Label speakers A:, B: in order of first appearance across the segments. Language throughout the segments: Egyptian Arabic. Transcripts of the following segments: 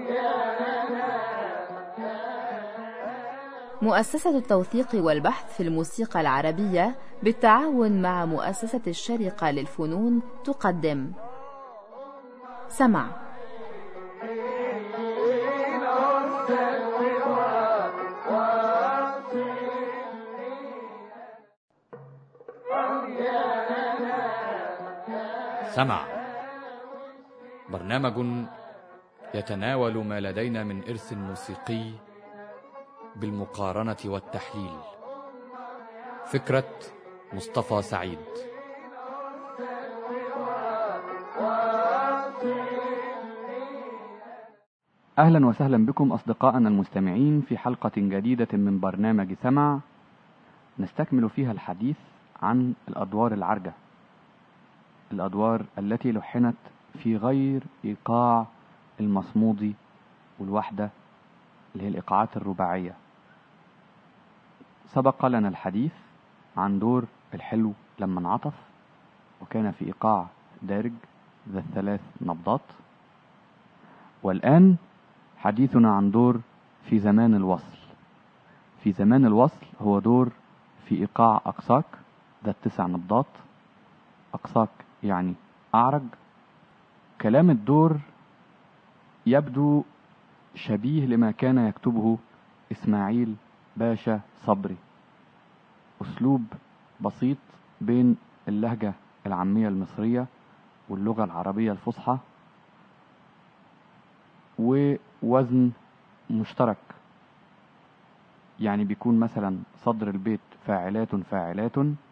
A: مؤسسة التوثيق والبحث في الموسيقى العربية بالتعاون مع مؤسسة الشرقة للفنون تقدم سمع
B: سمع برنامج يتناول ما لدينا من إرث موسيقي بالمقارنة والتحليل فكرة مصطفى سعيد
C: أهلا وسهلا بكم أصدقائنا المستمعين في حلقة جديدة من برنامج سمع نستكمل فيها الحديث عن الأدوار العرجة الأدوار التي لحنت في غير إيقاع المصمود والوحدة اللي هي الإيقاعات الرباعية سبق لنا الحديث عن دور الحلو لما انعطف وكان في إيقاع دارج ذا الثلاث نبضات والآن حديثنا عن دور في زمان الوصل في زمان الوصل هو دور في إيقاع أقصاك ذا التسع نبضات أقصاك يعني أعرج كلام الدور يبدو شبيه لما كان يكتبه إسماعيل باشا صبري أسلوب بسيط بين اللهجة العامية المصرية واللغة العربية الفصحى ووزن مشترك يعني بيكون مثلا صدر البيت فاعلات فاعلات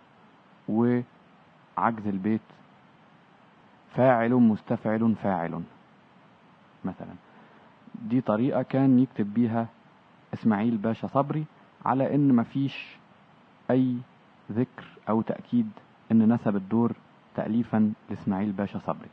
C: وعجز البيت فاعل مستفعل فاعل مثلا دي طريقة كان يكتب بيها اسماعيل باشا صبري على ان مفيش اي ذكر او تأكيد ان نسب الدور تأليفا لاسماعيل باشا صبري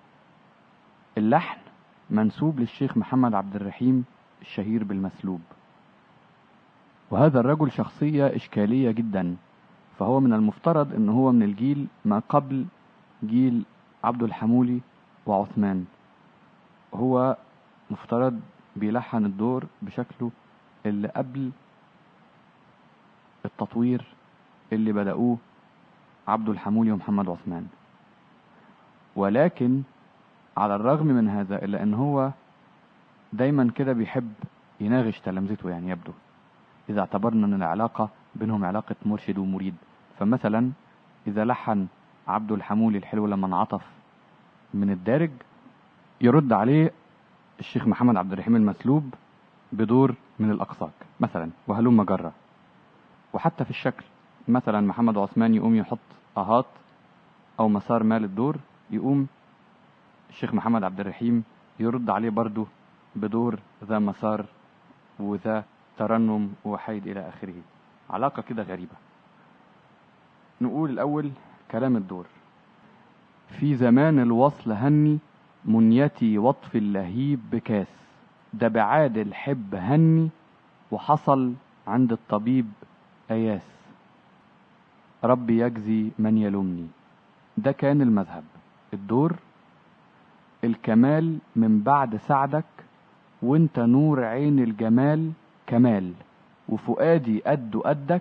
C: اللحن منسوب للشيخ محمد عبد الرحيم الشهير بالمسلوب وهذا الرجل شخصية إشكالية جدا فهو من المفترض أنه هو من الجيل ما قبل جيل عبد الحمولي وعثمان هو مفترض بيلحن الدور بشكله اللي قبل التطوير اللي بدأوه عبد الحمولي ومحمد عثمان ولكن على الرغم من هذا إلا أن هو دايما كده بيحب يناغش تلامذته يعني يبدو إذا اعتبرنا أن العلاقة بينهم علاقة مرشد ومريد فمثلا إذا لحن عبد الحمولي الحلو لما انعطف من الدارج يرد عليه الشيخ محمد عبد الرحيم المسلوب بدور من الأقصاك مثلا وهلم جرة وحتى في الشكل مثلا محمد عثمان يقوم يحط أهات أو مسار مال الدور يقوم الشيخ محمد عبد الرحيم يرد عليه برضه بدور ذا مسار وذا ترنم وحيد إلى آخره علاقة كده غريبة نقول الأول كلام الدور في زمان الوصل هني منيتي وطف اللهيب بكاس ده بعاد الحب هني وحصل عند الطبيب أياس ربي يجزي من يلومني ده كان المذهب الدور الكمال من بعد سعدك وانت نور عين الجمال كمال وفؤادي قد قدك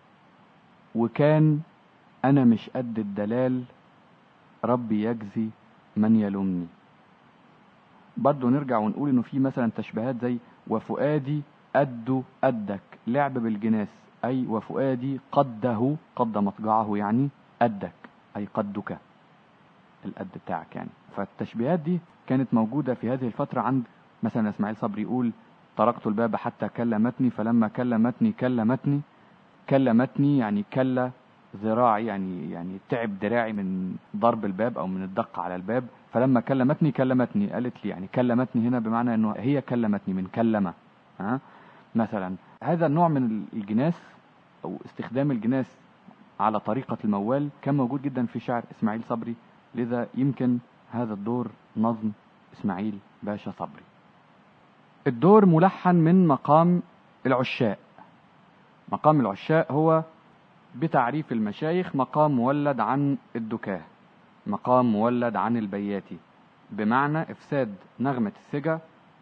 C: وكان انا مش قد الدلال ربي يجزي من يلومني برضه نرجع ونقول انه في مثلا تشبيهات زي وفؤادي قد قدك لعب بالجناس اي وفؤادي قده قد مضجعه يعني قدك اي قدك القد بتاعك يعني فالتشبيهات دي كانت موجودة في هذه الفترة عند مثلا اسماعيل صبري يقول طرقت الباب حتى كلمتني فلما كلمتني كلمتني كلمتني يعني كل ذراعي يعني يعني تعب دراعي من ضرب الباب او من الدق على الباب فلما كلمتني كلمتني قالت لي يعني كلمتني هنا بمعنى انه هي كلمتني من كلمه ها مثلا هذا النوع من الجناس او استخدام الجناس على طريقة الموال كان موجود جدا في شعر اسماعيل صبري لذا يمكن هذا الدور نظم اسماعيل باشا صبري الدور ملحن من مقام العشاء مقام العشاء هو بتعريف المشايخ مقام مولد عن الدكاه مقام مولد عن البياتي بمعنى افساد نغمة السجا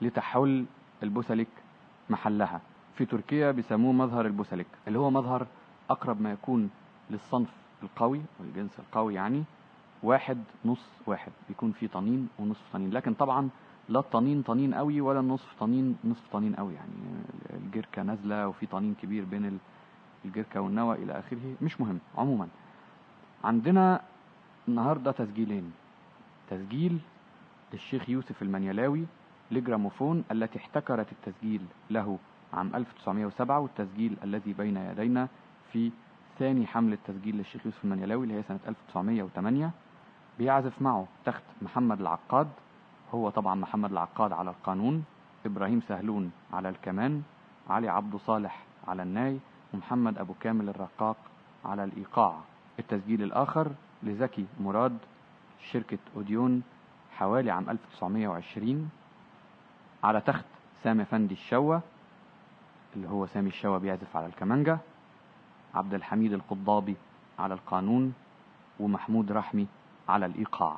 C: لتحل البوسلك محلها في تركيا بيسموه مظهر البوسلك اللي هو مظهر أقرب ما يكون للصنف القوي والجنس القوي يعني واحد نص واحد بيكون فيه طنين ونصف طنين لكن طبعا لا الطنين طنين قوي ولا النصف طنين نصف طنين قوي يعني الجركة نازلة وفي طنين كبير بين الجركة والنوى إلى آخره مش مهم عموما عندنا النهاردة تسجيلين تسجيل للشيخ يوسف المنيلاوي لجراموفون التي احتكرت التسجيل له عام 1907 والتسجيل الذي بين يدينا في ثاني حملة تسجيل للشيخ يوسف المنيلاوي اللي هي سنة 1908 بيعزف معه تخت محمد العقاد هو طبعا محمد العقاد على القانون إبراهيم سهلون على الكمان علي عبد صالح على الناي ومحمد أبو كامل الرقاق على الإيقاع التسجيل الآخر لزكي مراد شركة أوديون حوالي عام 1920 على تخت سامي فندي الشوى اللي هو سامي الشوى بيعزف على الكمانجا عبد الحميد القضابي على القانون ومحمود رحمي على الإيقاع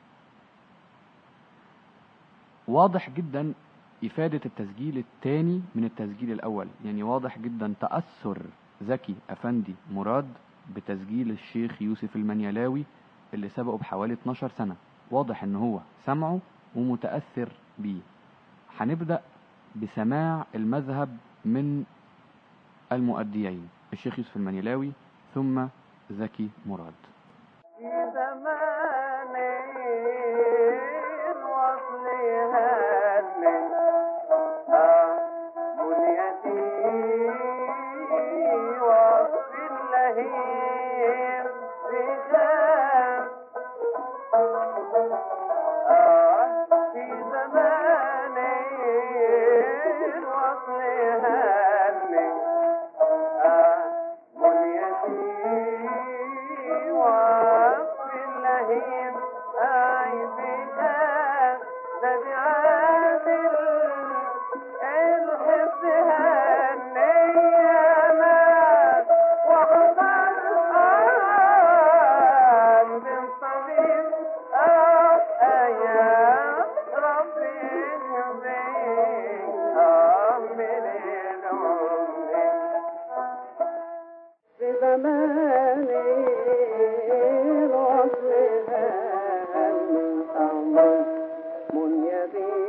C: واضح جدا إفادة التسجيل الثاني من التسجيل الأول يعني واضح جدا تأثر زكي أفندي مراد بتسجيل الشيخ يوسف المنيلاوي اللي سبقه بحوالي 12 سنة واضح ان هو سمعه ومتأثر بيه هنبدأ بسماع المذهب من المؤديين الشيخ يوسف المنيلاوي ثم زكي مراد
D: في زمان الوصل هل بنيتي وصف اللهيب بخام في زمان الوصل هل بنيتي وصف اللهيب عيبها نبعات الحب هالنيامات وحضر آن بالطبيب آيات ربي يهديك آمن الأمي في زمان الوصل هل أمر منيبي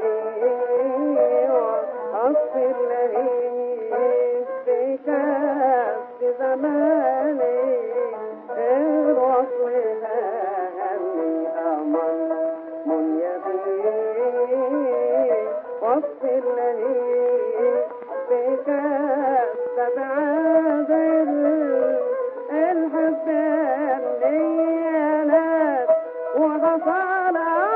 D: وحص اللهيب بك في زمان الوصل هل أمر منيبي وصف اللهيب بك تبعد الحب الليلات وغفر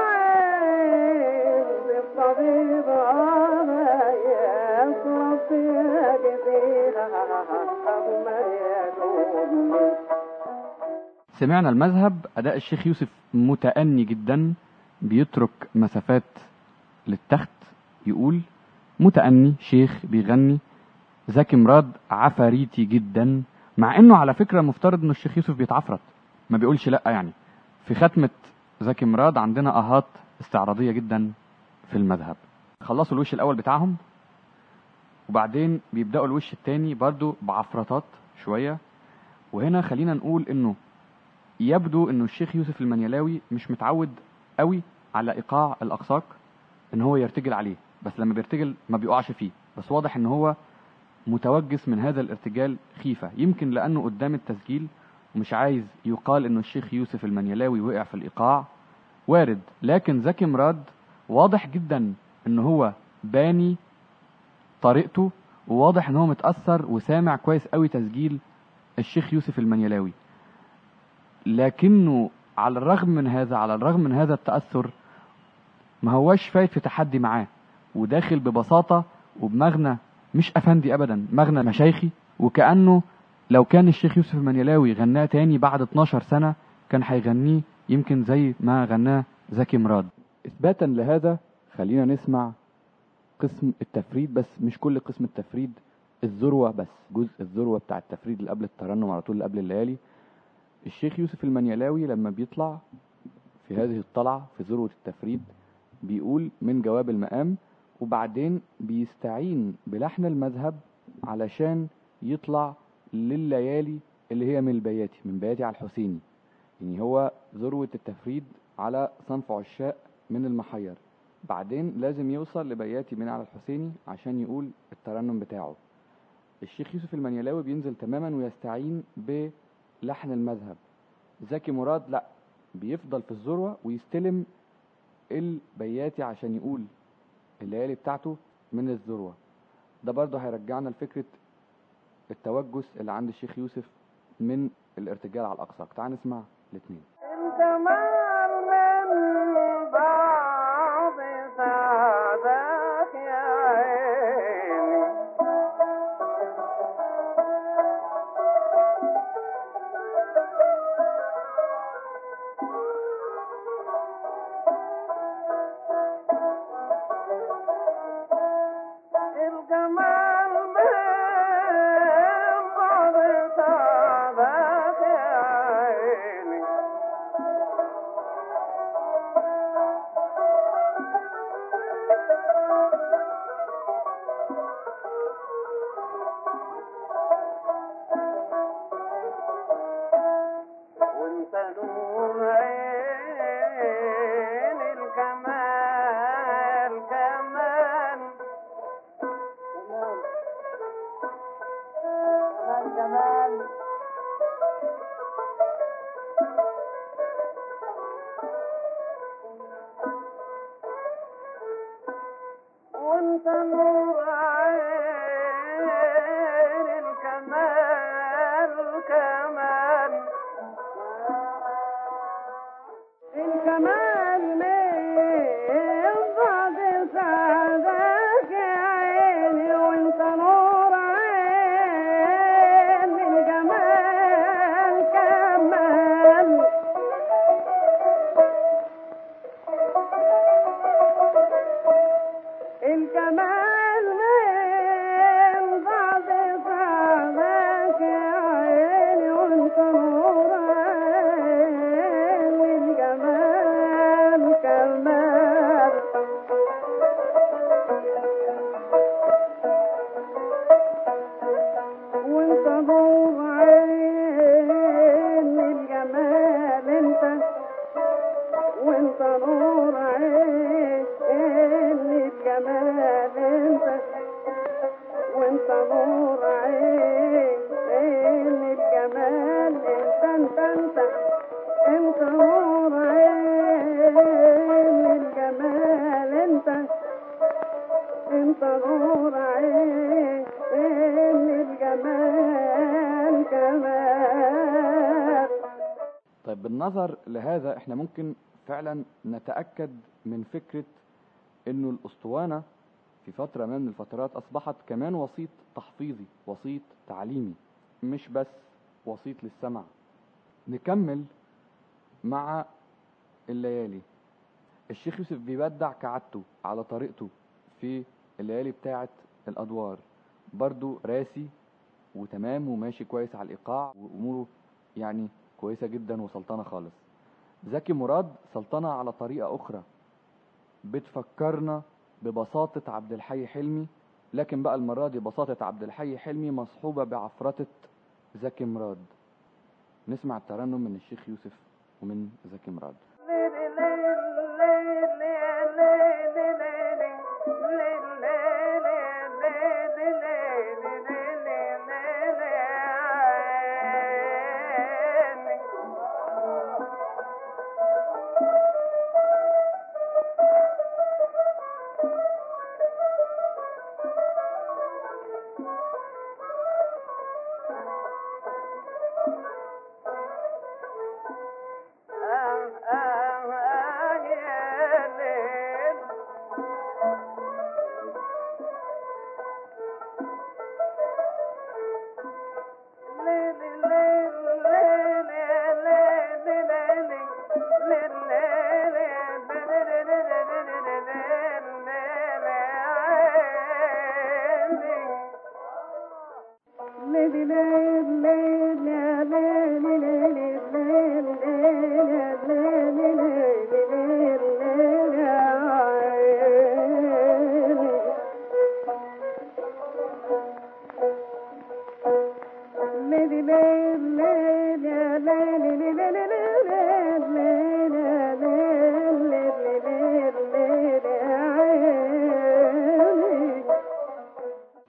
D: عين الطبيب على يصرف يديها ما يدوم
C: سمعنا المذهب أداء الشيخ يوسف متأني جدا بيترك مسافات للتخت يقول متأني شيخ بيغني زكي مراد عفاريتي جدا مع انه على فكرة مفترض انه الشيخ يوسف بيتعفرت ما بيقولش لا يعني في ختمة زكي مراد عندنا اهات استعراضية جدا في المذهب خلصوا الوش الاول بتاعهم وبعدين بيبدأوا الوش التاني برضو بعفرطات شوية وهنا خلينا نقول انه يبدو انه الشيخ يوسف المنيلاوي مش متعود قوي على ايقاع الاقساق ان هو يرتجل عليه بس لما بيرتجل ما بيقعش فيه بس واضح ان هو متوجس من هذا الارتجال خيفة يمكن لانه قدام التسجيل ومش عايز يقال انه الشيخ يوسف المنيلاوي وقع في الايقاع وارد لكن زكي مراد واضح جدا ان هو باني طريقته وواضح ان هو متأثر وسامع كويس قوي تسجيل الشيخ يوسف المنيلاوي لكنه على الرغم من هذا على الرغم من هذا التأثر ما هواش فايت في تحدي معاه وداخل ببساطة وبمغنى مش أفندي أبدا مغنى مشايخي وكأنه لو كان الشيخ يوسف المنيلاوي غناه تاني بعد 12 سنة كان هيغنيه يمكن زي ما غناه زكي مراد إثباتا لهذا خلينا نسمع قسم التفريد بس مش كل قسم التفريد الذروة بس جزء الذروة بتاع التفريد اللي قبل الترنم على طول اللي قبل الليالي الشيخ يوسف المنيلاوي لما بيطلع في هذه الطلعة في ذروة التفريد بيقول من جواب المقام وبعدين بيستعين بلحن المذهب علشان يطلع لليالي اللي هي من البياتي من بياتي على الحسيني يعني هو ذروة التفريد على صنف عشاق من المحير بعدين لازم يوصل لبياتي من على الحسيني عشان يقول الترنم بتاعه الشيخ يوسف المنيلاوي بينزل تماما ويستعين بلحن المذهب زكي مراد لا بيفضل في الذروة ويستلم البياتي عشان يقول الليالي بتاعته من الذروة ده برضه هيرجعنا لفكرة التوجس اللي عند الشيخ يوسف من الارتجال على الأقصى تعال نسمع الاثنين
D: الجمال من بعض سعدك يا عيني الجمال من بعض سعدك يا عيني وانت نور عين الكمال كمان كمان كمان وانت نور عين الكمال كمان الكمال من بعد سعدك يا عيني وانت نور عين الجمال كمال الكمال من بعد صعبك يا عيني وانت نور عين الجمال كمال وانت نور عين الجمال انت وانت نور عين الجمال انت وانت نور عين الجمال انت انت انت انت نور عين الجمال انت انت نور عين الجمال كمان
C: طيب بالنظر لهذا احنا ممكن فعلا نتأكد من فكرة انه الاسطوانة في فترة من الفترات اصبحت كمان وسيط تحفيظي وسيط تعليمي مش بس وسيط للسمع نكمل مع الليالي الشيخ يوسف بيبدع كعادته على طريقته في الليالي بتاعة الادوار برضو راسي وتمام وماشي كويس على الايقاع واموره يعني كويسة جدا وسلطنة خالص زكي مراد سلطنة على طريقة أخرى بتفكرنا ببساطة عبد الحي حلمي لكن بقى المرة دي بساطة عبد الحي حلمي مصحوبة بعفرطة زكي مراد نسمع الترنم من الشيخ يوسف ومن زكي مراد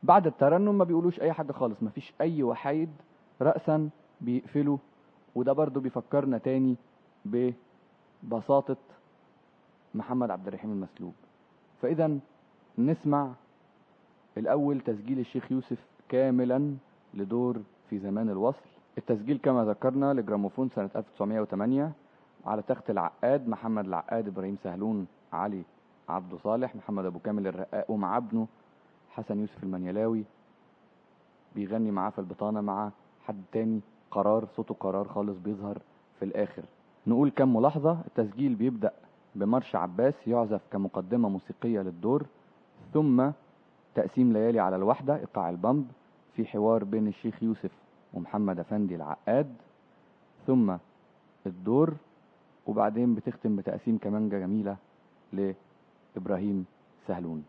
C: بعد الترنم ما بيقولوش اي حاجة خالص مفيش اي وحايد رأسا بيقفلوا وده برضو بيفكرنا تاني ببساطة محمد عبد الرحيم المسلوب فاذا نسمع الاول تسجيل الشيخ يوسف كاملا لدور في زمان الوصل التسجيل كما ذكرنا لجراموفون سنة 1908 على تخت العقاد محمد العقاد ابراهيم سهلون علي عبده صالح محمد ابو كامل الرقاق ومع ابنه حسن يوسف المنيلاوي بيغني معاه في البطانة مع حد تاني قرار صوته قرار خالص بيظهر في الاخر نقول كم ملاحظة التسجيل بيبدأ بمرش عباس يعزف كمقدمة موسيقية للدور ثم تقسيم ليالي على الوحدة إيقاع البمب في حوار بين الشيخ يوسف ومحمد أفندي العقاد ثم الدور وبعدين بتختم بتقسيم كمانجة جميلة لإبراهيم سهلون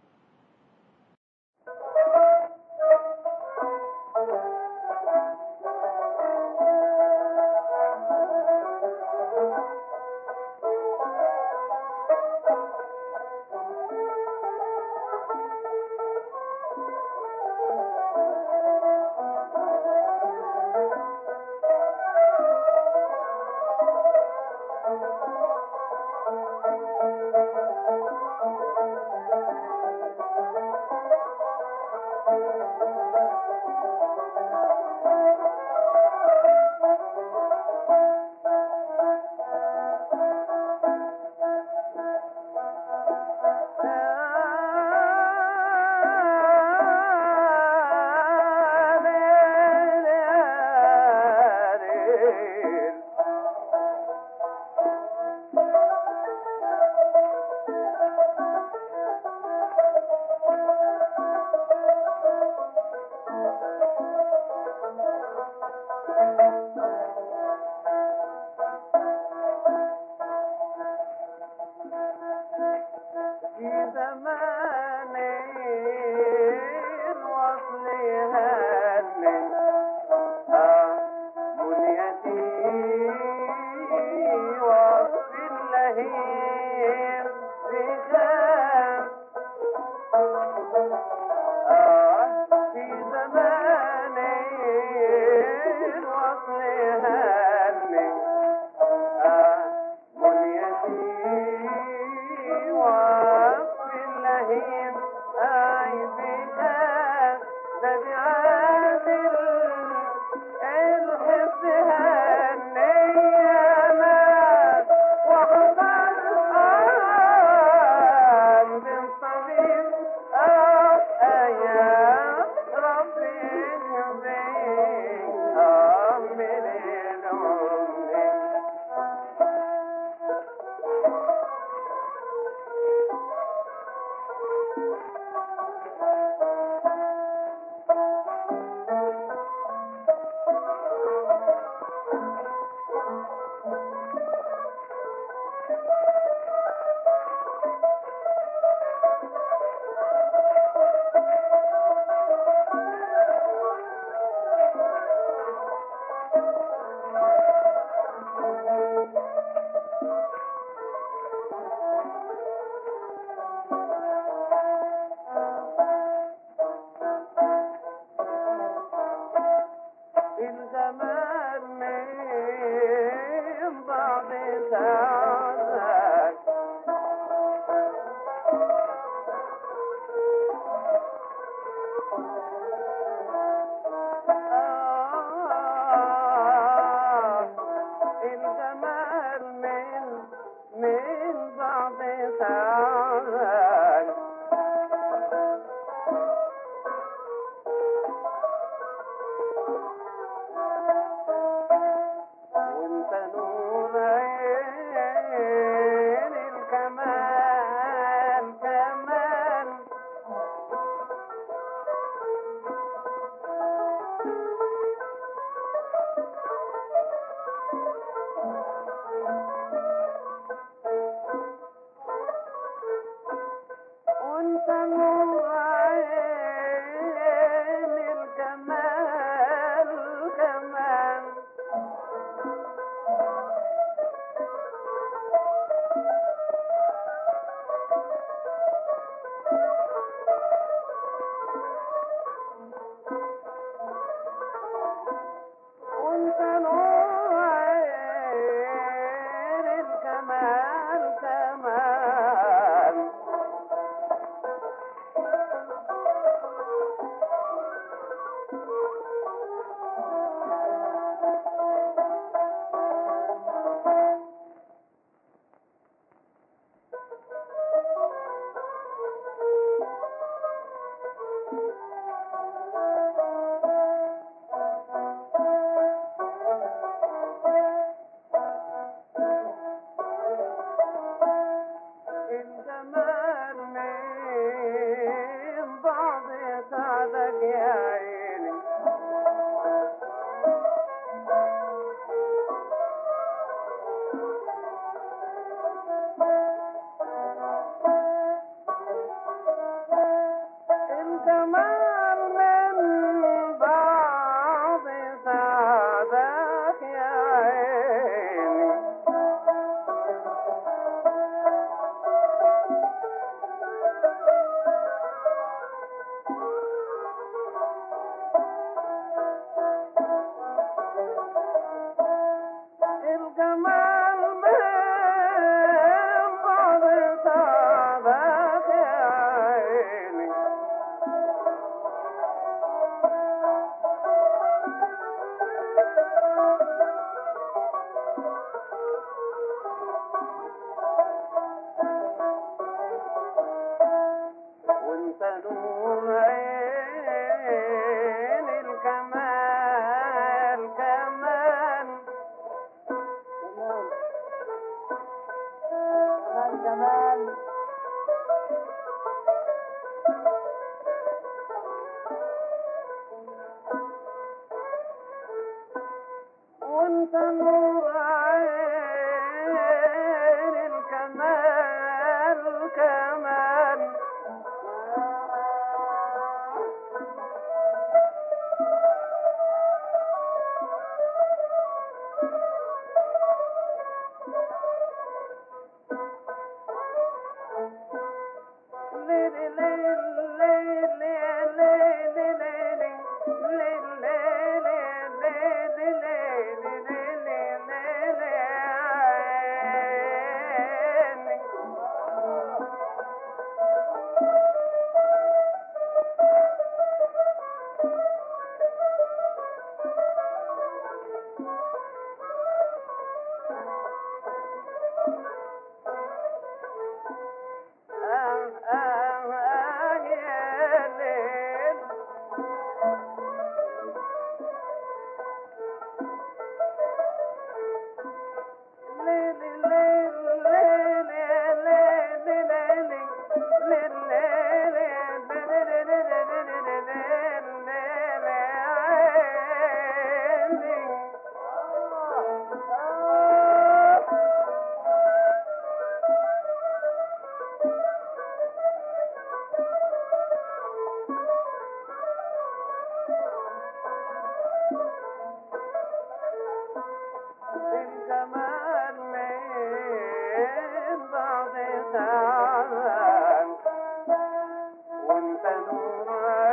D: في زمان الوصل هل بنيتي وصف اللهيب بخام في زمان الوصل هل بنيتي وصف اللهيب عيبك تبعات الحب هالنيامات وحضر آن بالطبيب أيام ربي يهديك من العمر الزمان من بعض ساعات آه الزمان من من بعض ساعات وانت نور عين الكمال كمال وانت نور عين الكمال كمال الجمال من بعض سعدك يا عيني الجمال من بعض سعدك يا عيني وانت نور عين الكمال كمان كمان كمان وانت نور عين الكمال كمان الجمال من بعض سعدك وانت نور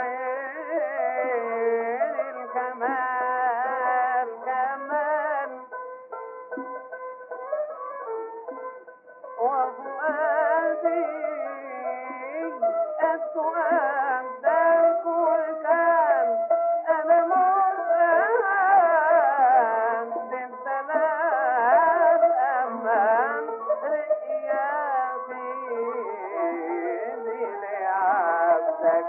D: عين الكمال كمان وفؤادي السؤال ذاك وكان انا مرتاح بالدلال امان رئياتي لعبدك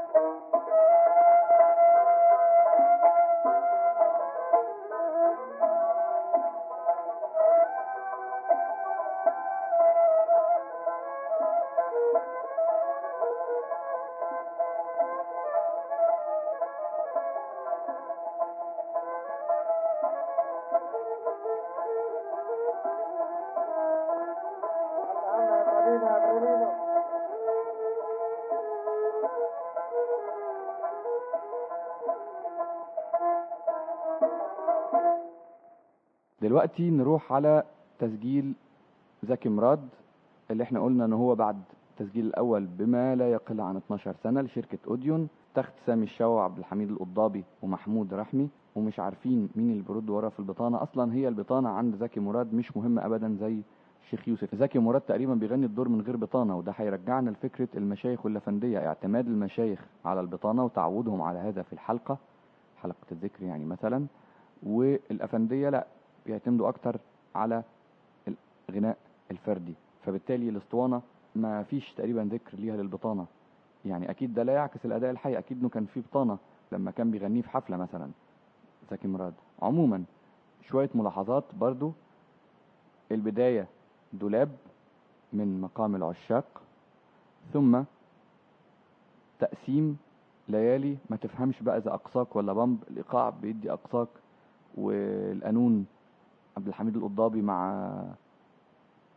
C: دلوقتي نروح على تسجيل زكي مراد اللي احنا قلنا ان هو بعد التسجيل الاول بما لا يقل عن 12 سنة لشركة اوديون تخت سامي الشاوي وعبد الحميد القضابي ومحمود رحمي ومش عارفين مين اللي بيرد ورا في البطانة اصلا هي البطانة عند زكي مراد مش مهمة ابدا زي الشيخ يوسف زكي مراد تقريبا بيغني الدور من غير بطانة وده هيرجعنا لفكرة المشايخ واللفندية اعتماد المشايخ على البطانة وتعودهم على هذا في الحلقة حلقة الذكر يعني مثلا والافندية لا بيعتمدوا اكتر على الغناء الفردي فبالتالي الاسطوانة ما فيش تقريبا ذكر ليها للبطانة يعني اكيد ده لا يعكس الاداء الحي اكيد انه كان في بطانة لما كان بيغنيه في حفلة مثلا زكي مراد عموما شوية ملاحظات برضو البداية دولاب من مقام العشاق ثم تقسيم ليالي ما تفهمش بقى اذا اقصاك ولا بمب الايقاع بيدي اقصاك والقانون عبد الحميد القضابي مع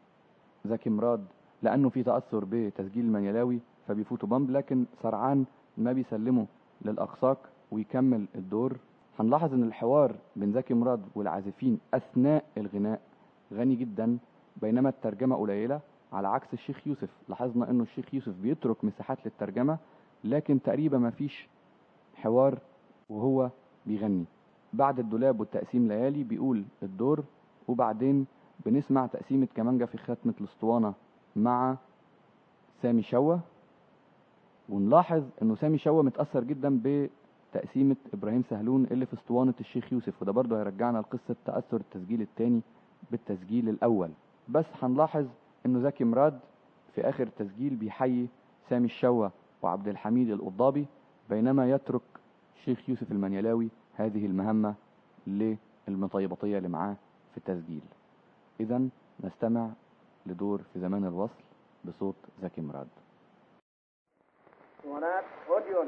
C: زكي مراد لانه في تاثر بتسجيل المنيلاوي فبيفوتوا بامب لكن سرعان ما بيسلمه للأقساق ويكمل الدور هنلاحظ ان الحوار بين زكي مراد والعازفين اثناء الغناء غني جدا بينما الترجمة قليلة على عكس الشيخ يوسف لاحظنا انه الشيخ يوسف بيترك مساحات للترجمة لكن تقريبا ما فيش حوار وهو بيغني بعد الدولاب والتقسيم ليالي بيقول الدور وبعدين بنسمع تقسيمة كمانجا في ختمة الاسطوانة مع سامي شوة ونلاحظ انه سامي شوة متأثر جدا بتقسيمة ابراهيم سهلون اللي في اسطوانة الشيخ يوسف وده برضه هيرجعنا لقصة تأثر التسجيل التاني بالتسجيل الاول بس هنلاحظ انه زكي مراد في اخر التسجيل بيحيي سامي الشوة وعبد الحميد القضابي بينما يترك شيخ يوسف المنيلاوي هذه المهمة للمطيبطية اللي معاه في التسجيل اذا نستمع لدور في زمان الوصل بصوت زكي مراد
D: اسطوانات اوديون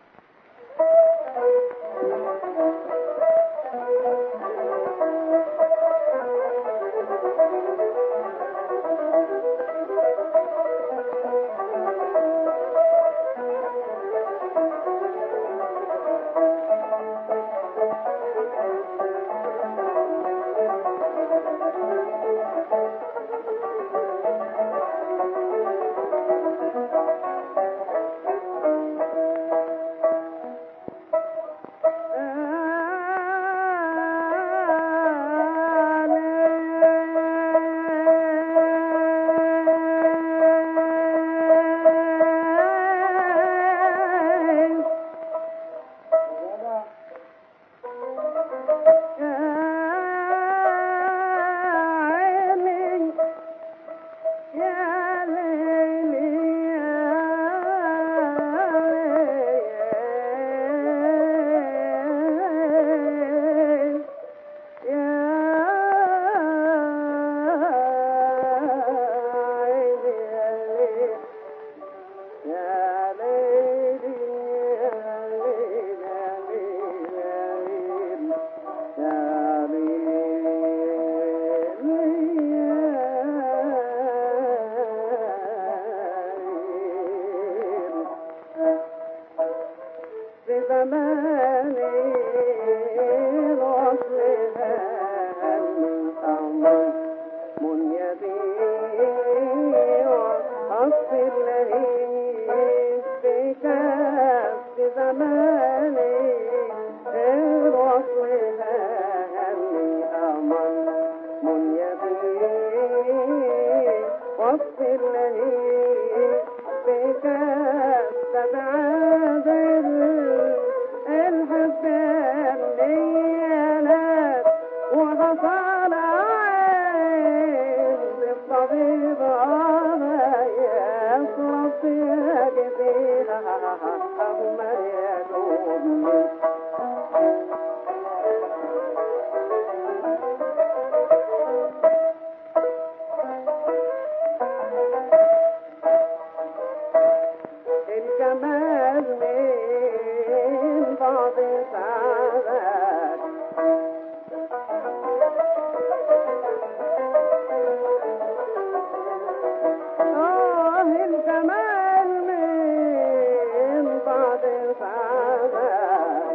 D: في زمان الوصل الأمر منيبي وحص اللهيب بك في زمان الوصل الأمر منيبي وصف اللهيب بك استبعد الحب الليلات وحصل عين بالطبيب يصرف فيها أحمر يدوم الجمال من بعض سعادات آه الجمال من بعض سعادات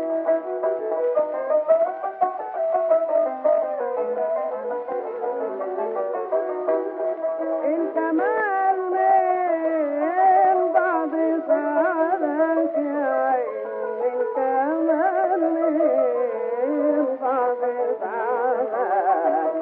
D: الجمال من بعض سعادك يا عين الجمال من بعض سعادك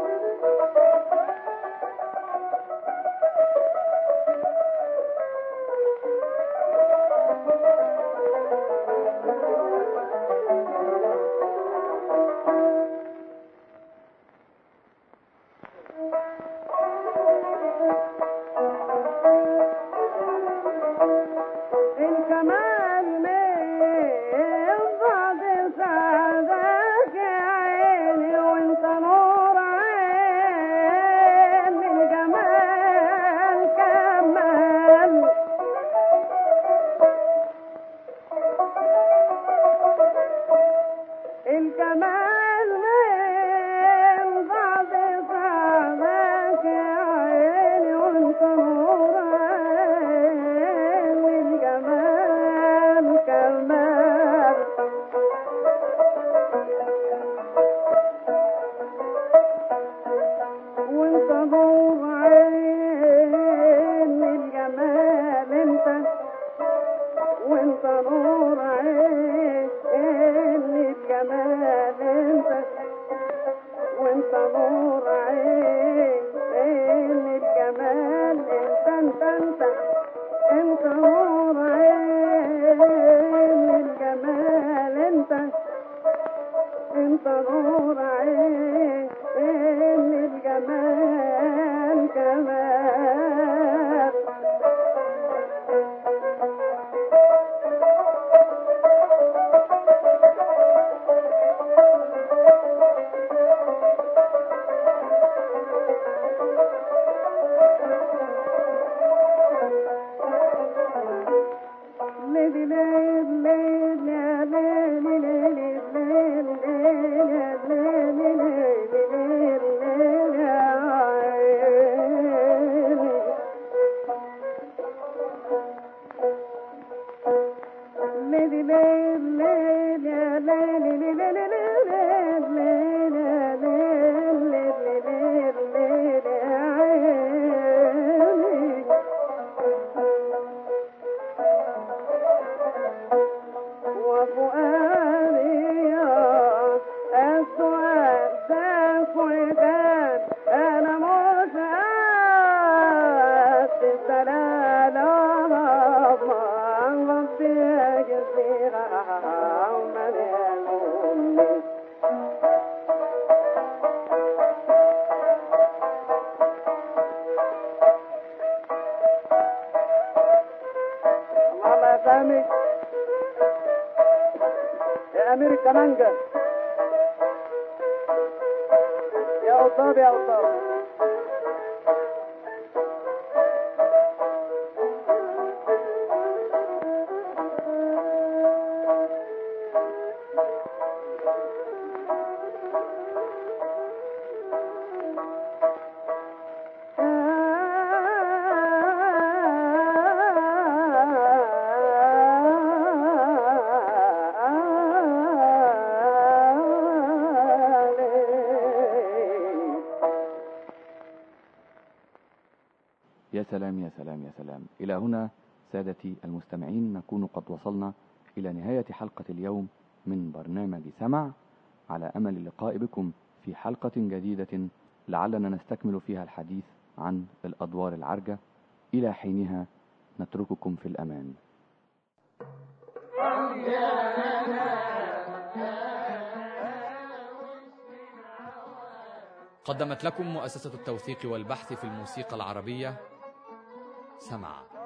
D: الجمال من بعد سعادك يا عيني وانت نور عين الجمال كمال الجمال من بعد سعادك يا عيني وانت نور عين الجمال وفؤادي أسود أسودان أنا مش أسف دلالة ربي جزيرة من الله يسامحك يا امير الكمانجة يا قطاب يا قطاب
C: يا سلام يا سلام يا سلام إلى هنا سادتي المستمعين نكون قد وصلنا إلى نهاية حلقة اليوم من برنامج سمع على أمل اللقاء بكم في حلقة جديدة لعلنا نستكمل فيها الحديث عن الأدوار العرجة إلى حينها نترككم في الأمان
B: قدمت لكم مؤسسة التوثيق والبحث في الموسيقى العربية سمع